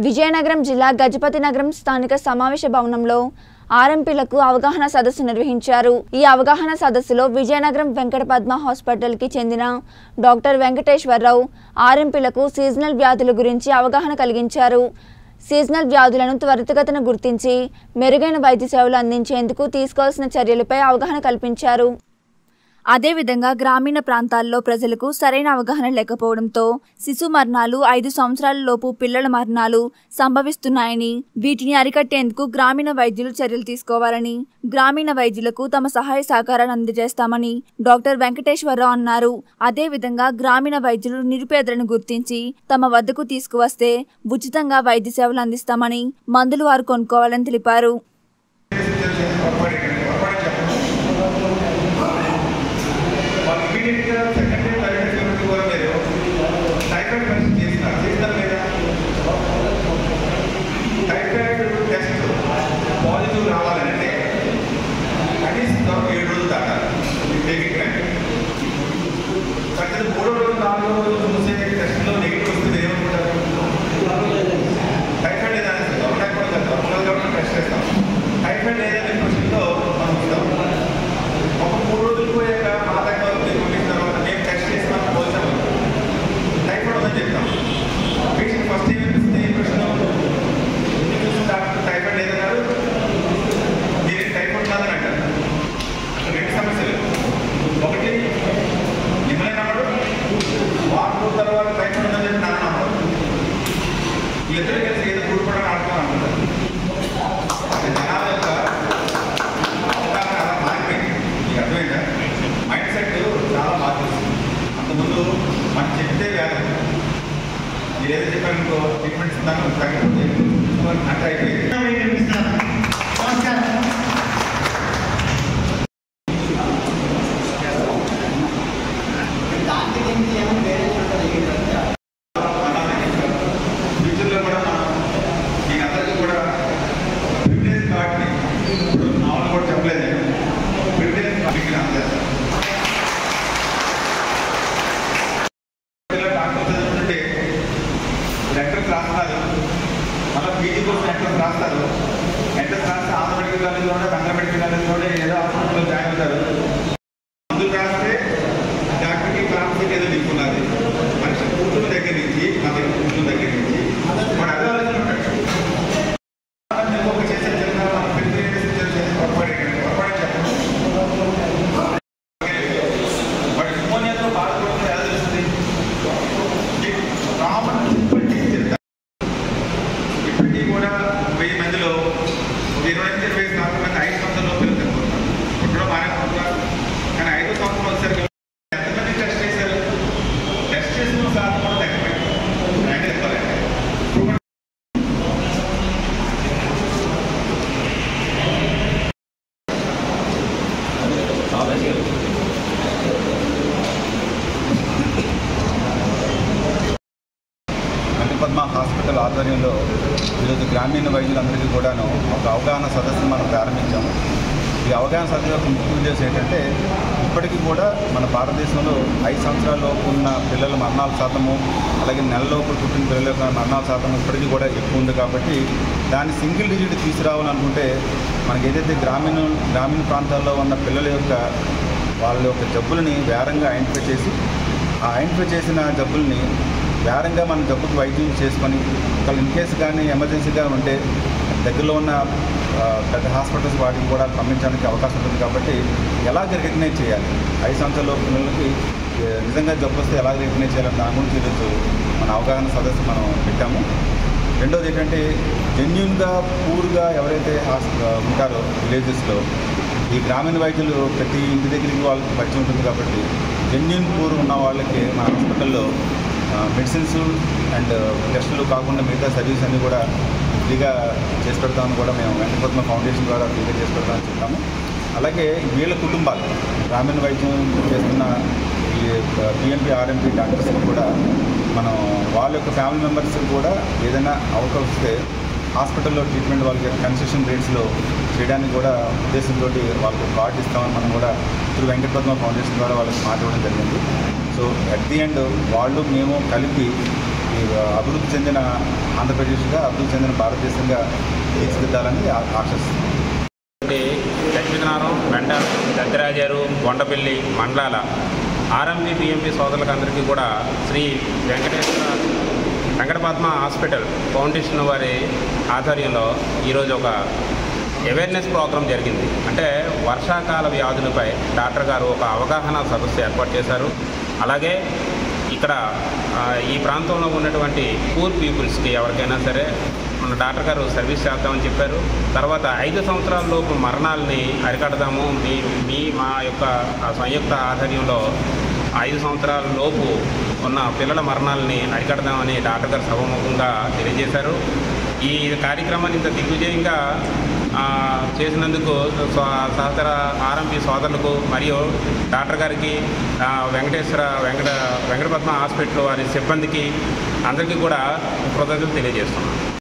విజయనగరం జిల్లా గజపతి నగరం స్థానిక సమావేశ భవనంలో ఆర్ఎంపీలకు అవగాహన సదస్సు నిర్వహించారు ఈ అవగాహన సదస్సులో విజయనగరం వెంకట పద్మ హాస్పిటల్కి చెందిన డాక్టర్ వెంకటేశ్వరరావు ఆర్ఎంపీలకు సీజనల్ వ్యాధుల గురించి అవగాహన కలిగించారు సీజనల్ వ్యాధులను త్వరితగతిన గుర్తించి మెరుగైన వైద్య సేవలు అందించేందుకు తీసుకోవాల్సిన చర్యలపై అవగాహన కల్పించారు అదేవిధంగా గ్రామీణ ప్రాంతాల్లో ప్రజలకు సరైన అవగాహన లేకపోవడంతో శిశు మరణాలు ఐదు సంవత్సరాల లోపు పిల్లల మరణాలు సంభవిస్తున్నాయని వీటిని అరికట్టేందుకు గ్రామీణ వైద్యులు చర్యలు తీసుకోవాలని గ్రామీణ వైద్యులకు తమ సహాయ సహకారాన్ని అందజేస్తామని డాక్టర్ వెంకటేశ్వరరావు అన్నారు అదేవిధంగా గ్రామీణ వైద్యులు నిరుపేదలను గుర్తించి తమ వద్దకు తీసుకువస్తే ఉచితంగా వైద్య సేవలు అందిస్తామని మందులు వారు కొనుక్కోవాలని తెలిపారు వాళ్ళు ఇమీడియట్గా second day third day fever కూడా మీరు టైఫాయిడ్ టెస్ట్ చేస్తారు చేస్తారు లేదా టైఫాయిడ్ టెస్ట్ పాజిటివ్ రావాలంటే కనీసం ఒక ఏడు రోజులు దాకా టేకింగ్ టైం ప్రతి మూడో రోజు నాలుగో రోజు చూసే టెస్ట్లో నెగిటివ్ వస్తే ఏమనుకుంటారు టైఫాయిడ్ లేదా గవర్నమెంట్ కూడా కాదు గవర్నమెంట్ గవర్నమెంట్ టెస్ట్ చేస్తాం టైఫాయిడ్ లేదని క్వశ్చన్లో మనం ఇస్తాం ఒక మూడు రోజులు పోయాక మా దగ్గర వస్తే పంపించిన తర్వాత మేము టెస్ట్ చేసినాం పోల్చాము టైఫాయిడ్ ఉందని చెప్తాం పేషెంట్ ఫస్ట్ ఏం అనిపిస్తుంది ఏ ప్రశ్న ఎందుకు చూసిన డాక్టర్ టైఫాయిడ్ లేదన్నారు మీరు టైఫాయిడ్ ఉన్నదని అంటారు అక్కడ రెండు సమస్యలు ఒకటి మిమ్మల్ని నమ్మడు వారం రోజుల తర్వాత టైఫాయిడ్ ఉందని చెప్పి నన్ను నమ్మడు ఇద్దరు కలిసి ఏదో కూడుకోవడానికి ఆడుకోవాలి అనుకుంటారు జనాల యొక్క అవగాహన అలా మారిపోయింది మీకు అర్థమైందా మైండ్ సెట్ చాలా మార్చేస్తుంది అంతకుముందు మనం చెప్తే వ్యాధి మీరు ఏదో చెప్పారనుకో ట్రీట్మెంట్ ఇస్తాను తగ్గకపోతే అంటే అయిపోయింది ఫ్యూచర్లో కూడా మనం మీ అందరికీ కూడా ప్రివిలేజ్ కార్డ్ని ఇప్పుడు మామూలు కూడా చెప్పలేదు నేను ప్రివిలేజ్ కార్డ్కి అందజేస్తాను డాక్టర్ చదువుతుంటే లెటర్స్ రాస్తారు మళ్ళీ పీజీ కోసం ఎంట్రన్స్ రాస్తారు ఎంట్రన్స్ రాస్తే ఆంధ్ర మెడికల్ కాలేజ్లోనే బంగారు మెడికల్ కాలేజ్లోనే ఏదో హాస్పిటల్లో జాయిన్ అవుతారు మందులు రాస్తే డాక్టర్కి ఫార్మసీకి ఏదో దిక్కున్నది మనిషి కూతురు దగ్గర నుంచి మా దగ్గర కూతురు దగ్గర నుంచి వాడు అదే ఆలోచన ఉంటాడు నేను ఒక చేసే చిన్న ఫిజికల్ చేసే పొరపాటు ఏంటంటే పొరపాటు చెప్పండి వాడు న్యూమోనియాతో బాధపడుతుంది ఎలా తెలుస్తుంది కామన్ సింపటి ఇప్పటికీ కూడా వెయ్యి మందిలో ఒక ఇరవై నుంచి ఇరవై శాతం మంది ఐదు సంవత్సరాల లోపు చనిపోతున్నారు ఇప్పుడు బాగానే ఉంటున్నారు కానీ ఐదో సంవత్సరం వచ్చేసరికి ఎంతమంది టెస్ట్ చేశారు టెస్ట్ చేసిన శాతం కూడా తగ్గిపోయింది అంటే చెప్పాలంటే ఇప్పుడు కూడా వెంకటపద్మ హాస్పిటల్ ఆధ్వర్యంలో ఈరోజు గ్రామీణ వైద్యులందరికీ కూడాను ఒక అవగాహన సదస్సును మనం ప్రారంభించాము ఈ అవగాహన సదస్సు యొక్క ముఖ్య ఉద్దేశం ఏంటంటే ఇప్పటికీ కూడా మన భారతదేశంలో ఐదు సంవత్సరాలలోపు ఉన్న పిల్లల మరణాల శాతము అలాగే నెలలోపు పుట్టిన పిల్లల యొక్క మరణాల శాతం ఇప్పటికీ కూడా ఎక్కువ ఉంది కాబట్టి దాన్ని సింగిల్ డిజిట్ తీసుకురావాలనుకుంటే మనకి ఏదైతే గ్రామీణ గ్రామీణ ప్రాంతాల్లో ఉన్న పిల్లల యొక్క వాళ్ళ యొక్క జబ్బులని వేరంగా ఐడెంటిఫై చేసి ఆ ఐడెంటిఫై చేసిన జబ్బుల్ని వేరంగా మనం జబ్బుకు వైద్యం చేసుకొని ఒకవేళ ఇన్ కేసు కానీ ఎమర్జెన్సీగా ఉంటే దగ్గరలో ఉన్న ఆ, పెద్ద హాస్పిటల్స్ వాటికి కూడా పంపించడానికి అవకాశం ఉంటుంది కాబట్టి ఎలా రికగ్నైజ్ చేయాలి ఐదు సంవత్సరాల పిల్లలకి ఏ, నిజంగా జబ్బు వస్తే ఎలా రికగ్నైజ్ చేయాలని దాని గురించి ఈరోజు మన అవగాహన సదస్సు మనం పెట్టాము రెండోది ఏంటంటే జెన్యున్గా పూర్గా ఎవరైతే హాస్ ఉంటారో విలేజెస్లో ఈ గ్రామీణ వైద్యులు ప్రతి ఇంటి దగ్గరికి వాళ్ళకి పరిచయం ఉంటుంది కాబట్టి జెన్యున్ పూర్ ఉన్న వాళ్ళకి మన హాస్పిటల్లో మెడిసిన్స్ అండ్ టెస్టులు కాకుండా మిగతా సర్వీస్ అన్నీ కూడా ఫ్రీగా చేసి పెడతామని కూడా మేము వెంకటపద్మ ఫౌండేషన్ ద్వారా ఫ్రీగా చేసి పెడతామని చెప్పాము అలాగే వీళ్ళ కుటుంబాలు గ్రామీణ వైద్యం చేస్తున్న ఈ పిఎంపీ ఆర్ఎంపీ డాక్టర్స్కి కూడా మనం వాళ్ళ యొక్క ఫ్యామిలీ మెంబర్స్ కూడా ఏదైనా అవకాశం వస్తే హాస్పిటల్లో ట్రీట్మెంట్ వాళ్ళకి కన్సెషన్ రేట్స్లో చేయడానికి కూడా ఉద్దేశంతో వాళ్ళకు కార్డు ఇస్తామని మనం కూడా త్రూ వెంకటపద్మ ఫౌండేషన్ ద్వారా వాళ్ళకి మాట ఇవ్వడం జరిగింది సో అట్ ది ఎండ్ వాళ్ళు మేము కలిపి ఈ అభివృద్ధి చెందిన ఆంధ్రప్రదేశ్గా అభివృద్ధి చెందిన భారతదేశంగా తీర్చిదిద్దాలని ఆ- ఆశిస్తున్నాను లక్ష్మీనారాయణ మెండల్ దద్దరాజారు బొండపల్లి మండలాల ఆర్ఎంపీ పిఎంపీ సోదరులకు అందరికీ కూడా శ్రీ వెంకటేశ్వర వెంకటపద్మ హాస్పిటల్ ఫౌండేషన్ వారి ఆధ్వర్యంలో ఈరోజు ఒక అవేర్నెస్ ప్రోగ్రాం జరిగింది అంటే వర్షాకాల వ్యాధులపై డాక్టర్ గారు ఒక అవగాహన సదస్సు ఏర్పాటు చేశారు అలాగే ఇక్కడ ఆ, ఈ ప్రాంతంలో ఉన్నటువంటి పూర్ పీపుల్స్కి ఎవరికైనా సరే మన డాక్టర్ గారు సర్వీస్ చేద్దామని చెప్పారు తర్వాత ఐదు సంవత్సరాల లోపు మరణాలని అరికడదాము మీ మీ మా యొక్క ఆ సంయుక్త ఆధ్వర్యంలో ఐదు సంవత్సరాల లోపు ఉన్న పిల్లల మరణాలని అరికడదామని డాక్టర్ గారు సభముఖంగా తెలియజేశారు ఈ కార్యక్రమాన్ని ఇంత దిగ్విజయంగా ఆ, చేసినందుకు స్వ- సహచర ఆర్ఎంపీ సోదరులకు మరియు డాక్టర్ గారికి ఆ, వెంకటేశ్వర వెంకట వెంకటపద్మ హాస్పిటల్ వారి సిబ్బందికి అందరికీ కూడా కృతజ్ఞతలు తెలియజేస్తున్నాను